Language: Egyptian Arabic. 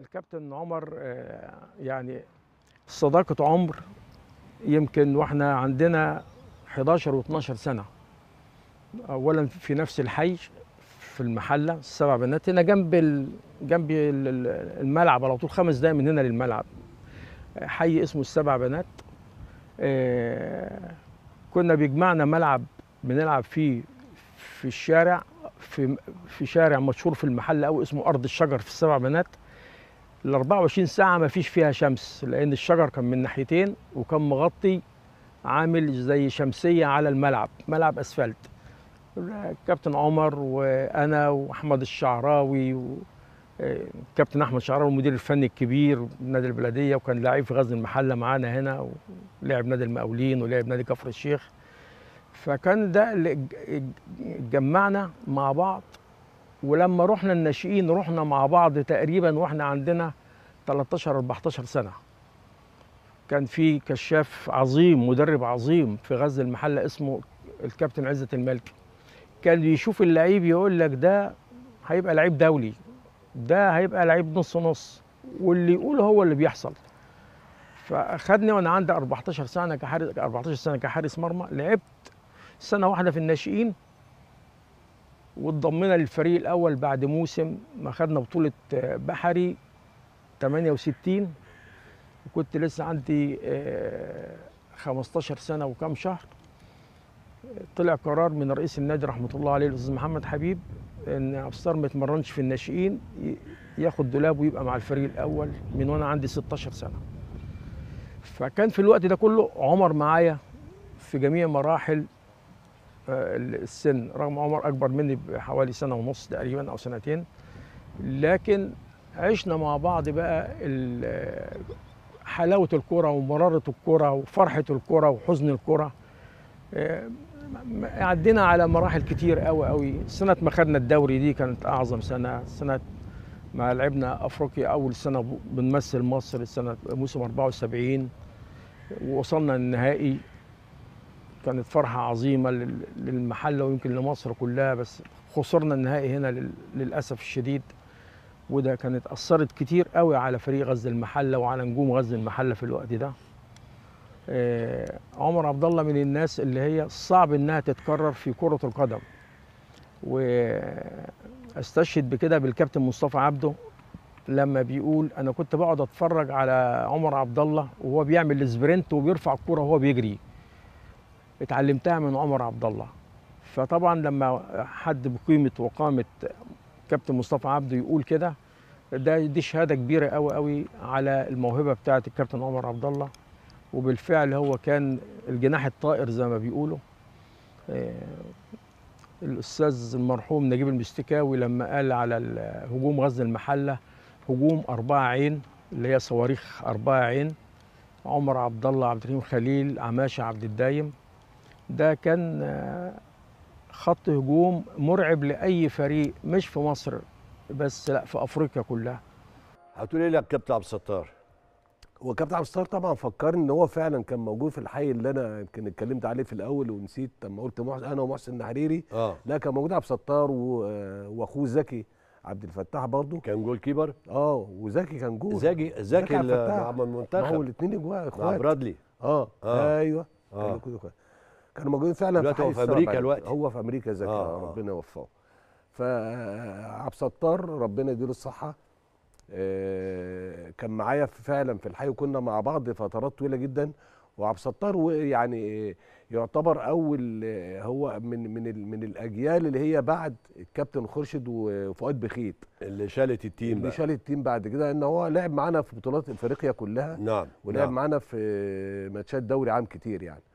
الكابتن عمر آه، يعني صداقة عمر يمكن واحنا عندنا 11 و12 سنة أولا في نفس الحي في المحلة السبع بنات هنا جنب ال... جنب ال- ال- الملعب على طول خمس دقايق من هنا للملعب حي اسمه السبع بنات آه، كنا بيجمعنا ملعب بنلعب فيه في الشارع في في شارع مشهور في المحل قوي اسمه ارض الشجر في السبع بنات ال 24 ساعه ما فيش فيها شمس لان الشجر كان من ناحيتين وكان مغطي عامل زي شمسيه على الملعب ملعب اسفلت كابتن عمر وانا واحمد الشعراوي و آه، كابتن احمد شعراوي المدير الفني الكبير نادي البلديه وكان لعيب في غزل المحله معانا هنا ولعب نادي المقاولين ولعب نادي كفر الشيخ فكان ده اللي ج- ج- جمعنا مع بعض ولما رحنا الناشئين رحنا مع بعض تقريبا واحنا عندنا 13 14 سنه كان في كشاف عظيم مدرب عظيم في غزل المحله اسمه الكابتن عزت المالكي كان بيشوف اللعيب يقول لك ده هيبقى لعيب دولي ده هيبقى لعيب نص نص واللي يقوله هو اللي بيحصل فاخدني وانا عندي 14 سنه كحارس 14 سنه كحارس مرمى لعبت سنه واحده في الناشئين واتضمنا للفريق الاول بعد موسم ما خدنا بطوله آه، بحري 68 وكنت لسه عندي آه، 15 سنه وكام شهر طلع قرار من رئيس النادي رحمه الله عليه الاستاذ محمد حبيب ان عبد ما يتمرنش في الناشئين ي- ياخد دولاب ويبقى مع الفريق الاول من وانا عندي 16 سنه فكان في الوقت ده كله عمر معايا في جميع مراحل آه، السن رغم عمر اكبر مني بحوالي سنه ونص تقريبا او سنتين لكن عشنا مع بعض بقى ال- حلاوه الكره ومراره الكره وفرحه الكره وحزن الكره آه، م- عدينا على مراحل كتير قوي قوي سنه ما خدنا الدوري دي كانت اعظم سنه سنه ما لعبنا افريقيا اول سنه ب- بنمثل مصر سنه موسم 74 ووصلنا النهائي كانت فرحة عظيمة لل- للمحلة ويمكن لمصر كلها بس خسرنا النهائي هنا لل- للأسف الشديد وده كانت أثرت كتير قوي على فريق غزل المحلة وعلى نجوم غزل المحلة في الوقت ده آه، عمر عبد الله من الناس اللي هي صعب انها تتكرر في كرة القدم واستشهد بكده بالكابتن مصطفى عبده لما بيقول انا كنت بقعد اتفرج على عمر عبد الله وهو بيعمل السبرنت وبيرفع الكرة وهو بيجري اتعلمتها من عمر عبد الله فطبعا لما حد بقيمه وقامه كابتن مصطفى عبده يقول كده ده دي شهاده كبيره قوي قوي على الموهبه بتاعه الكابتن عمر عبد الله وبالفعل هو كان الجناح الطائر زي ما بيقولوا آه، الاستاذ المرحوم نجيب المستكاوي لما قال على ال- هجوم غزل المحله هجوم أربعة عين اللي هي صواريخ أربعة عين عمر عبد الله عبد الرحيم خليل عماشه عبد الدايم ده كان آه، خط هجوم مرعب لاي فريق مش في مصر بس لا في افريقيا كلها هتقول ايه لك كابتن عبد الستار هو كابتن عبد الستار طبعا فكرني ان هو فعلا كان موجود في الحي اللي انا يمكن اتكلمت عليه في الاول ونسيت لما قلت محسن انا ومحسن النحريري اه لا كان موجود عبد الستار و- واخوه زكي عبد الفتاح برضه كان جول كيبر اه وزكي كان جول زكي زكي عبد ال- الفتاح. مع ما هو المنتخب الاثنين اجواء مع اخوات برادلي اه, آه. ايوه اه كانوا كده اخوات. كانوا موجودين فعلا دلوقتي حي هو في السبع أمريكا بلد. دلوقتي. هو في امريكا زكي آه، آه. آه. ربنا يوفقه فعبد الستار ربنا يديله الصحه آه، كان معايا في- فعلا في الحي وكنا مع بعض فترات طويله جدا وعبد الستار و- يعني يعتبر اول آه، هو من من ال- من الاجيال اللي هي بعد الكابتن خورشيد وفؤاد بخيت اللي شالت التيم اللي بقى شال التيم بعد كده ان هو لعب معانا في بطولات افريقيا كلها نعم ولعب نعم. معانا في ماتشات دوري عام كتير يعني